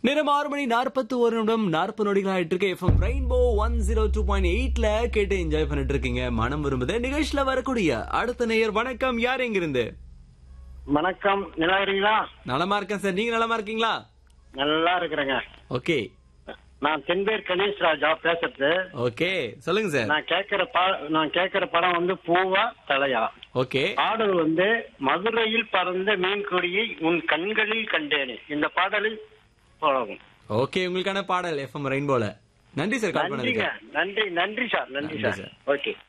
நேரம் ஆறு மணி நாற்பத்தி ஒரு நிமிடம் நாற்பது நொடிகள் ஆயிட்டு இருக்கு FM rainbow one zero two point எயிட்ல கேட்டு என்ஜாய் பண்ணிட்டு இருக்கீங்க மனம் விரும்புது நிகழ்ச்சியில வரக்கூடிய அடுத்த நேயர் வணக்கம் யார் எங்கிருந்து வணக்கம் நல்லா இருக்கீங்களா நலமா இருக்கேன் சார் நீங்க நலமா இருக்கீங்களா நல்லா இருக்கிறேங்க ஓகே நான் தென்பேர் கணேஷ் ராஜா பேசுறது ஓகே சொல்லுங்க சார் நான் கேக்குற பா- நான் கேக்குற படம் வந்து பூவா தலையா ஓகே பாடல் வந்து மதுரையில் பறந்த மீன் கொடியை உன் கண்களில் கண்டேனே இந்த பாடலில் போடவும் ஓகே உங்களுக்கான பாடல் எஃப்எம் ரெயின்போல நன்றி சார் கால் நன்றிங்க பண்ணதுக்கு நன்றி நன்றி சார் நன்றி நன்றி சார் சார். ஓகே